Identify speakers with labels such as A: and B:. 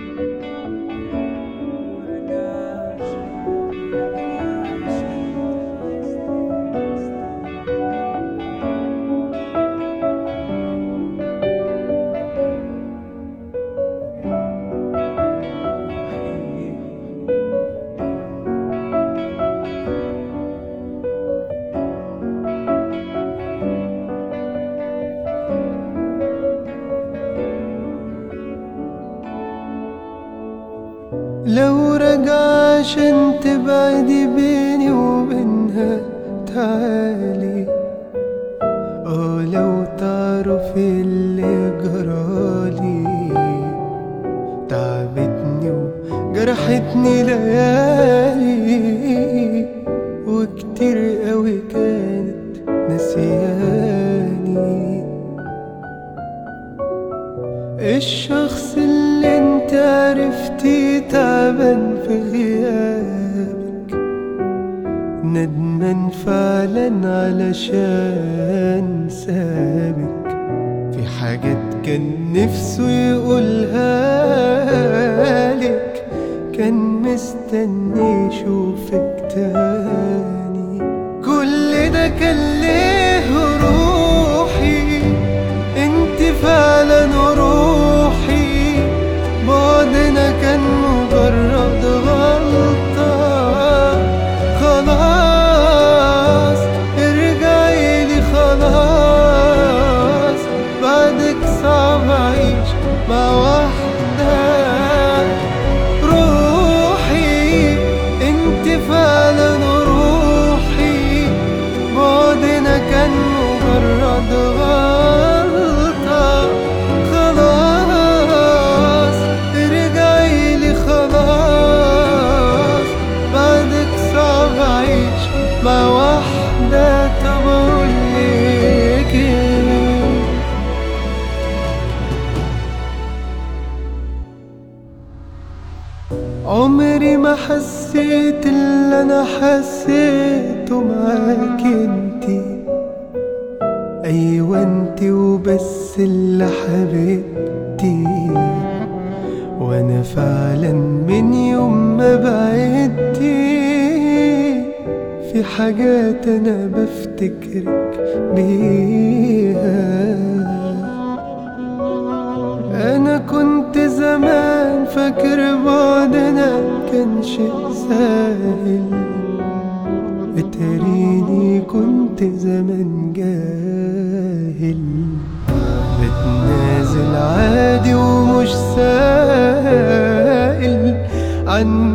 A: لو رجع عشان تبعدي بيني وبينها تعالي اه لو تعرفي اللي جرالي تعبتني وجرحتني ليالي وكتير قوي كانت نسياني الشخص اللي انت عرفتي تعبان في غيابك ندمان فعلا علشان سابك في حاجات كان نفسه يقولها لك كان مستني يشوفك تاني كل ده كان ليه روحي انت فعلا روحي بعدنا كان مجرد غلطة خلاص ارجعي لي خلاص بعدك صعب اعيش مع واحدة روحي انت فعلا روحي بعدنا كان مجرد غلطة خلاص ارجعي لي خلاص بعدك صعب اعيش مع واحدة طب اقولك ايه عمري ما حسيت اللي انا حسيته معاك انتي ايوه انتي وبس اللي حبيبتي وانا فعلا من يوم ما بعدتي في حاجات انا بفتكرك بيها انا كنت زمان فاكر بعدنا كان شيء سهل اتريني كنت زمان جاهل بتنازل عادي ومش سائل عن